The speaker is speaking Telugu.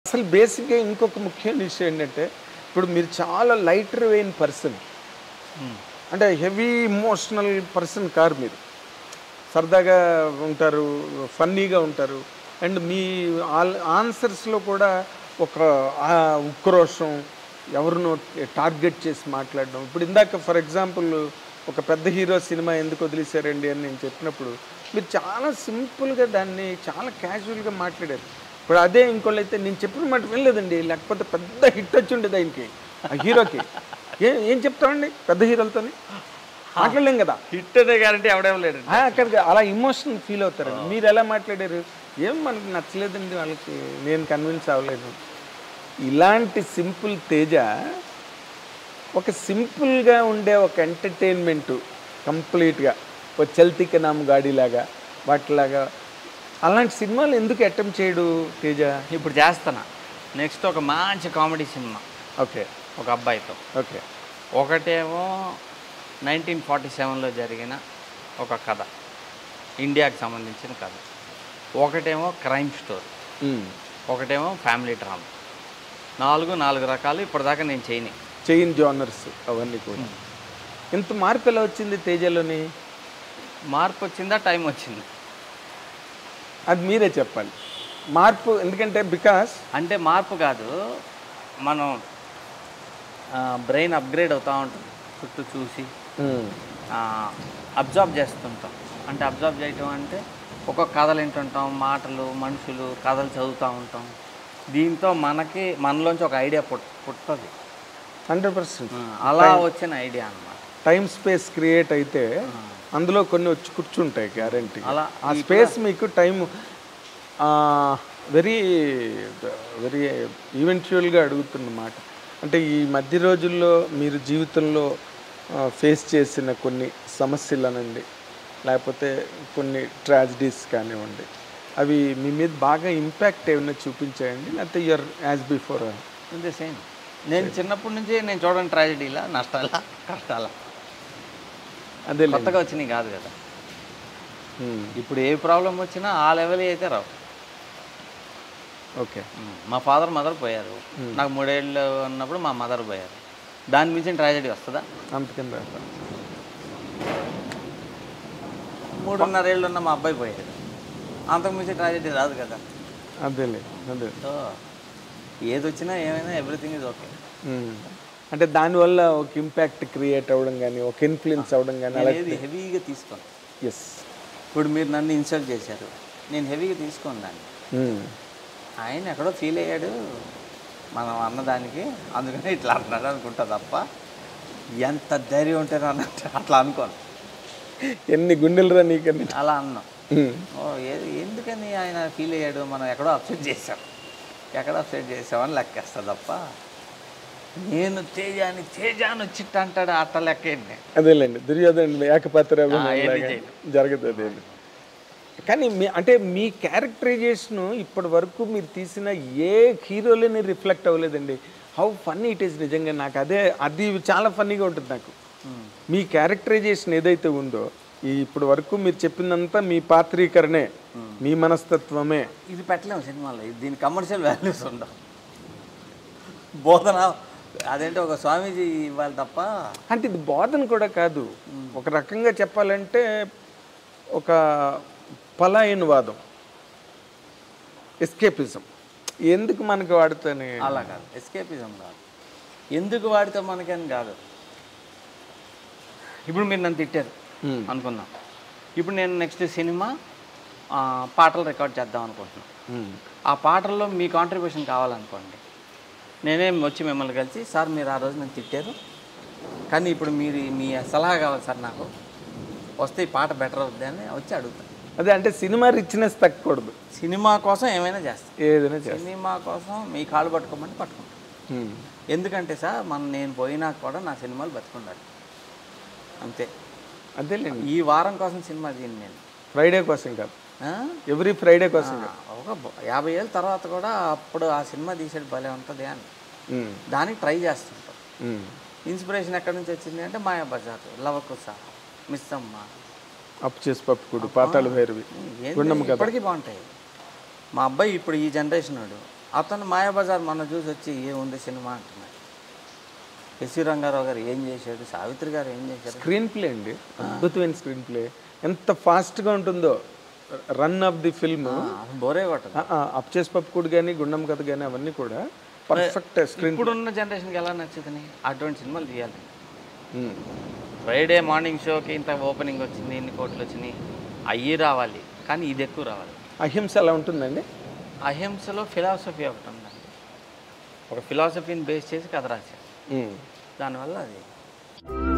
అసలు బేసిక్గా ఇంకొక ముఖ్యమైన విషయం ఏంటంటే ఇప్పుడు మీరు చాలా లైటర్ వెయిన్ పర్సన్ అంటే హెవీ ఇమోషనల్ పర్సన్ కారు మీరు సరదాగా ఉంటారు ఫన్నీగా ఉంటారు అండ్ మీ ఆల్ ఆన్సర్స్లో కూడా ఒక ఆ ఉక్రోషం ఎవరినో టార్గెట్ చేసి మాట్లాడడం ఇప్పుడు ఇందాక ఫర్ ఎగ్జాంపుల్ ఒక పెద్ద హీరో సినిమా ఎందుకు వదిలేశారండి అని నేను చెప్పినప్పుడు మీరు చాలా సింపుల్గా దాన్ని చాలా క్యాజువల్గా మాట్లాడారు ఇప్పుడు అదే ఇంకోళ్ళు అయితే నేను చెప్పిన మాట వినలేదండి లేకపోతే పెద్ద హిట్ వచ్చి ఉండేది ఆయనకి ఆ హీరోకి ఏం ఏం చెప్తామండి పెద్ద హీరోలతోని మాట్లాడలేం కదా హిట్ అనే గ్యారంటీ ఎవడేం లేడు ఆ, అక్కడికి అలా ఇమోషనల్ ఫీల్ అవుతారు మీరు ఎలా మాట్లాడారు ఏం మనకి నచ్చలేదండి వాళ్ళకి నేను కన్విన్స్ అవ్వలేదు ఇలాంటి సింపుల్ తేజ ఒక సింపుల్గా ఉండే ఒక ఎంటర్టైన్మెంట్ కంప్లీట్గా ఒక చల్తిక నామ్ గాడిలాగా వాటిలాగా అలాంటి సినిమాలు ఎందుకు అటెంప్ట్ చేయడు తేజ ఇప్పుడు చేస్తానా నెక్స్ట్ ఒక మంచి కామెడీ సినిమా ఓకే ఒక అబ్బాయితో ఓకే ఒకటేమో నైన్టీన్ ఫార్టీ సెవెన్లో జరిగిన ఒక కథ ఇండియాకి సంబంధించిన కథ ఒకటేమో క్రైమ్ స్టోరీ ఒకటేమో ఫ్యామిలీ డ్రామా నాలుగు నాలుగు రకాలు ఇప్పటిదాకా నేను చేయని చైన్ జోనర్స్ అవన్నీ కూడా ఇంత మార్పు ఎలా వచ్చింది తేజలోని మార్పు వచ్చిందా టైం వచ్చింది అది మీరే చెప్పాలి మార్పు ఎందుకంటే బికాస్ అంటే మార్పు కాదు మనం బ్రెయిన్ అప్గ్రేడ్ అవుతూ ఉంటుంది చుట్టూ చూసి అబ్జర్వ్ చేస్తుంటాం అంటే అబ్జర్వ్ చేయటం అంటే ఒక్కొక్క కథలు వింటుంటాం మాటలు మనుషులు కథలు చదువుతూ ఉంటాం దీంతో మనకి మనలోంచి ఒక ఐడియా పుట్ పుట్టది హండ్రెడ్ పర్సెంట్ అలా వచ్చిన ఐడియా అన్నమాట టైం స్పేస్ క్రియేట్ అయితే అందులో కొన్ని వచ్చి కూర్చుంటాయి గ్యారంటీ అలా ఆ స్పేస్ మీకు టైం వెరీ వెరీ ఈవెంచువల్గా అడుగుతున్నమాట అంటే ఈ మధ్య రోజుల్లో మీరు జీవితంలో ఫేస్ చేసిన కొన్ని సమస్యలు అనండి లేకపోతే కొన్ని ట్రాజడీస్ కానివ్వండి అవి మీ మీద బాగా ఇంపాక్ట్ ఏమైనా చూపించాయండి లేకపోతే యూఆర్ యాజ్ బిఫోర్ అంతే సేమ్ నేను చిన్నప్పటి నుంచి నేను చూడండి ట్రాజడీలా నష్టాలా కష్టాలా అదే కొత్తగా వచ్చినాయి కాదు కదా ఇప్పుడు ఏ ప్రాబ్లం వచ్చినా ఆ లెవెల్ అయితే రావు ఓకే మా ఫాదర్ మదర్ పోయారు నాకు మూడేళ్ళు ఉన్నప్పుడు మా మదర్ పోయారు దాని మించిన ట్రాజడీ వస్తుందా అంతకింద మూడున్నర ఏళ్ళు ఉన్న మా అబ్బాయి పోయాడు అంతకు మించిన ట్రాజడీ రాదు కదా అదేలే అదే సో ఏది వచ్చినా ఏమైనా ఎవ్రీథింగ్ ఇస్ ఓకే మ్మ్. అంటే దానివల్ల ఒక ఇంపాక్ట్ క్రియేట్ అవ్వడం కానీ ఒక ఇన్ఫ్లుయెన్స్ అవ్వడం కానీ అలా ఏది హెవీగా తీసుకోను ఎస్ ఇప్పుడు మీరు నన్ను ఇన్సల్ట్ చేశారు నేను హెవీగా తీసుకోను దాన్ని ఆయన ఎక్కడో ఫీల్ అయ్యాడు మనం అన్నదానికి అందుకని ఇట్లా అంటున్నాడు అనుకుంటా తప్ప ఎంత ధైర్యం ఉంటారో అన్నట్టు అట్లా అనుకోను ఎన్ని గుండెలు రా నీకని అలా అన్నాం ఓ ఏ- ఎందుకని ఆయన ఫీల్ అయ్యాడు మనం ఎక్కడో అప్సెట్ చేసాం ఎక్కడ అప్సెట్ చేసామని లెక్కేస్తా తప్ప నేను తేజాని తేజాని వచ్చిట్టు అంటాడు అట్ట లెక్క ఏంటి అదేలేండి దుర్యోధన ఏకపాత్ర ఆ, ఏది చేయను. జరుగుతుంది అది కానీ మీ అంటే మీ క్యారెక్టరైజేషన్ ఇప్పటి వరకు మీరు తీసిన ఏ హీరోలని రిఫ్లెక్ట్ అవ్వలేదండి హౌ ఫన్నీ ఇట్ ఈస్ నిజంగా నాకు అదే అది చాలా ఫన్నీగా ఉంటుంది నాకు మీ క్యారెక్టరైజేషన్ ఏదైతే ఉందో ఈ ఇప్పటి వరకు మీరు చెప్పిందంతా మీ పాత్రీకరణే మీ మనస్తత్వమే ఇది పెట్టలేము సినిమాలో ఇది దీని కమర్షియల్ వాల్యూస్ ఉండవు బోధన అదేంటి ఒక స్వామీజీ ఇవ్వాలి తప్ప అంటే ఇది బోధన కూడా కాదు ఒక రకంగా చెప్పాలంటే ఒక పలాయనవాదం ఎస్కేపిజం ఎందుకు మనకి వాడుతానే అలా కాదు ఎస్కేపిజం కాదు ఎందుకు వాడితే మనకని కాదు ఇప్పుడు మీరు నన్ను తిట్టారు Hmm. అనుకుందాం ఇప్పుడు నేను నెక్స్ట్ సినిమా ఆ, పాటలు రికార్డ్ చేద్దాం అనుకుంటున్నాను మ్మ్. ఆ పాటల్లో మీ కాంట్రిబ్యూషన్ కావాలనుకోండి నేనేం వచ్చి మిమ్మల్ని కలిసి సార్ మీరు ఆ రోజు నన్ను తిట్టారు కానీ ఇప్పుడు మీరు మీ సలహా కావాలి సార్ నాకు వస్తే ఈ పాట బెటర్ అవుద్ది అని వచ్చి అడుగుతాను అదే అంటే సినిమా రిచ్నెస్ తగ్గకూడదు సినిమా కోసం ఏమైనా చేస్తాను ఏదైనా చేస్తా సినిమా కోసం మీ కాళ్ళు పట్టుకోమని పట్టుకుంటాను మ్మ్. ఎందుకంటే సార్ మన నేను పోయినా కూడా నా సినిమాలు బతుకున్నాడు అంతే అదేలేండి ఈ వారం కోసం సినిమా దీన్ని నేను ఫ్రైడే కోసం కాదు ఆ? ఎవ్రీ ఫ్రైడే కోసం కాదు ఒక బ- యాభై ఏళ్ళ తర్వాత కూడా అప్పుడు ఆ సినిమా తీసేది భలే ఉంటుంది అని మ్మ్. దానికి ట్రై చేస్తుంటాం మ్మ్. ఇన్స్పిరేషన్ ఎక్కడి నుంచి వచ్చింది అంటే మాయా బజార్ లవకుశ మిస్ అమ్మ అప్పు చేసి పప్పుకుడు పాతాళ భైరవి ఏంది? గుండమ్మ కథ ఇప్పటికీ బాగుంటాయి మా అబ్బాయి ఇప్పుడు ఈ జనరేషన్ వాడు అతను మాయాబజార్ మన చూసి వచ్చి ఏముంది సినిమా అంటున్నాడు ఎస్వి రంగారావు గారు ఏం చేశాడు సావిత్రి గారు ఏం చేశారు స్క్రీన్ ప్లే అండి అద్భుతమైన స్క్రీన్ ప్లే ఎంత ఫాస్ట్గా ఉంటుందో రన్ ఆఫ్ ది ఫిల్మ్ ఆ, అసలు బోరే కొట్టదు అప్ చేసి పప్పుకుడు కానీ గుండం కథ కానీ అవన్నీ కూడా పర్ఫెక్ట్ స్క్రీన్ ఇప్పుడున్న జనరేషన్కి ఎలా నచ్చుతుంది అటువంటి సినిమాలు తీయాలి ఫ్రైడే మార్నింగ్ షోకి ఇంత ఓపెనింగ్ వచ్చింది ఇన్ని కోట్లు వచ్చినాయి అయ్యి రావాలి కానీ ఇది ఎక్కువ రావాలి అహింస ఎలా ఉంటుందండి అహింసలో ఫిలాసఫీ ఒకటి ఉందండి ఒక ఫిలాసఫీని బేస్ చేసి కథ రాశారు ఉమ్. దానివల్ల అది